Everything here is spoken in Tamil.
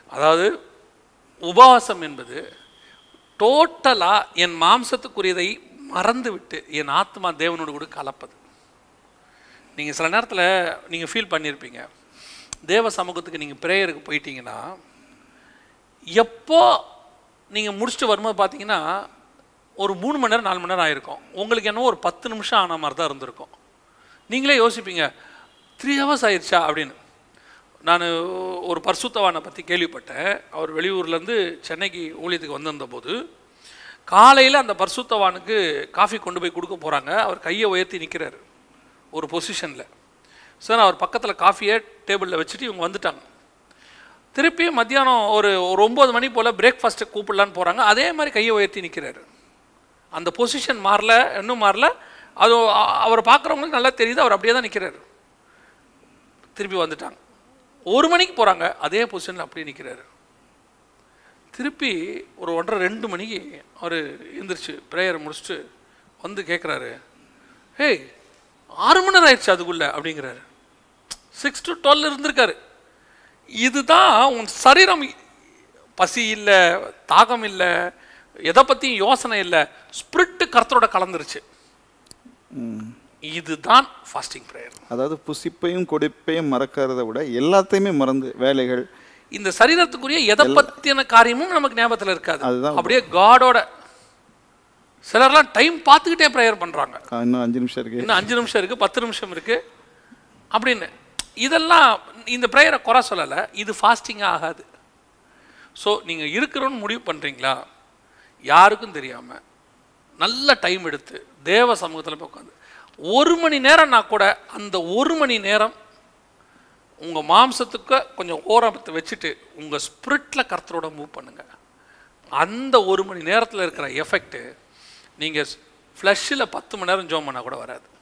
அதாவது உபவாசம் என்பது டோட்டலாக என் மாம்சத்துக்குரியதை மறந்துவிட்டு என் ஆத்மா தேவனோடு கூட கலப்பது நீங்கள் சில நேரத்தில் நீங்கள் ஃபீல் பண்ணியிருப்பீங்க தேவ சமூகத்துக்கு நீங்கள் ப்ரேயருக்கு போயிட்டீங்கன்னா எப்போ நீங்கள் முடிச்சுட்டு வரும்போது பார்த்தீங்கன்னா ஒரு மூணு மணி நேரம் நாலு மணி நேரம் ஆயிருக்கும் உங்களுக்கு என்னவோ ஒரு பத்து நிமிஷம் ஆன மாதிரி தான் இருந்திருக்கும் நீங்களே யோசிப்பீங்க த்ரீ ஹவர்ஸ் ஆயிடுச்சா அப்படின்னு நான் ஒரு பரிசுத்தவானை பற்றி கேள்விப்பட்டேன் அவர் வெளியூர்லேருந்து சென்னைக்கு ஊழியத்துக்கு வந்திருந்த போது காலையில் அந்த பரிசுத்தவானுக்கு காஃபி கொண்டு போய் கொடுக்க போகிறாங்க அவர் கையை உயர்த்தி நிற்கிறார் ஒரு பொசிஷனில் சார் அவர் பக்கத்தில் காஃபியை டேபிளில் வச்சுட்டு இவங்க வந்துட்டாங்க திருப்பி மத்தியானம் ஒரு ஒரு ஒம்பது மணி போல் பிரேக்ஃபாஸ்ட்டு கூப்பிடலான்னு போகிறாங்க அதே மாதிரி கையை உயர்த்தி நிற்கிறாரு அந்த பொசிஷன் மாறல இன்னும் மாறல அது அ- அவரை பார்க்குறவங்களுக்கு நல்லா தெரியுது அவர் அப்படியே தான் நிற்கிறாரு திருப்பி வந்துட்டாங்க ஒரு மணிக்கு போகிறாங்க அதே பொசிஷனில் அப்படியே நிற்கிறாரு திருப்பி ஒரு ஒன்றரை ரெண்டு மணிக்கு அவர் எழுந்திரிச்சு ப்ரேயரை முடிச்சுட்டு வந்து கேட்குறாரு ஹேய் ஆறு மணி நேரம் ஆயிடுச்சு அதுக்குள்ளே அப்படிங்கிறாரு சிக்ஸ் டு டுவெல் இருந்திருக்காரு இதுதான் உன் சரீரம் பசி இல்லை தாகம் இல்லை எதை பற்றியும் யோசனை இல்லை ஸ்பிரிட்டு கர்த்தரோட கலந்துருச்சு இதுதான் ஃபாஸ்டிங் ப்ரேயர் அதாவது புசிப்பையும் கொடிப்பையும் மறக்கிறத விட எல்லாத்தையுமே மறந்து வேலைகள் இந்த சரீரத்துக்குரிய எதை பத்தின காரியமும் நமக்கு ஞாபகத்தில் இருக்காது அதுதான் அப்படியே காடோட சிலர்லாம் டைம் பார்த்துக்கிட்டே ப்ரேயர் பண்றாங்க ஆ, இன்னும் அஞ்சு நிமிஷம் இருக்கு இன்னும் அஞ்சு நிமிஷம் இருக்கு பத்து நிமிஷம் இருக்கு அப்படின்னு இதெல்லாம் இந்த ப்ரேயரை குறை சொல்லலை இது ஃபாஸ்டிங்காக ஆகாது ஸோ நீங்கள் இருக்கிறோன்னு முடிவு பண்ணுறீங்களா யாருக்கும் தெரியாமல் நல்ல டைம் எடுத்து தேவ சமூகத்தில் போய் உட்காந்து ஒரு மணி நேரம்னா கூட அந்த ஒரு மணி நேரம் உங்கள் மாம்சத்துக்கு கொஞ்சம் ஓரத்தை வச்சுட்டு உங்கள் ஸ்பிரிட்டில் கர்த்தரோட மூவ் பண்ணுங்க அந்த ஒரு மணி நேரத்தில் இருக்கிற எஃபெக்ட்டு நீங்கள் ஃப்ளஷில் பத்து மணி நேரம் ஜோம் பண்ணால் கூட வராது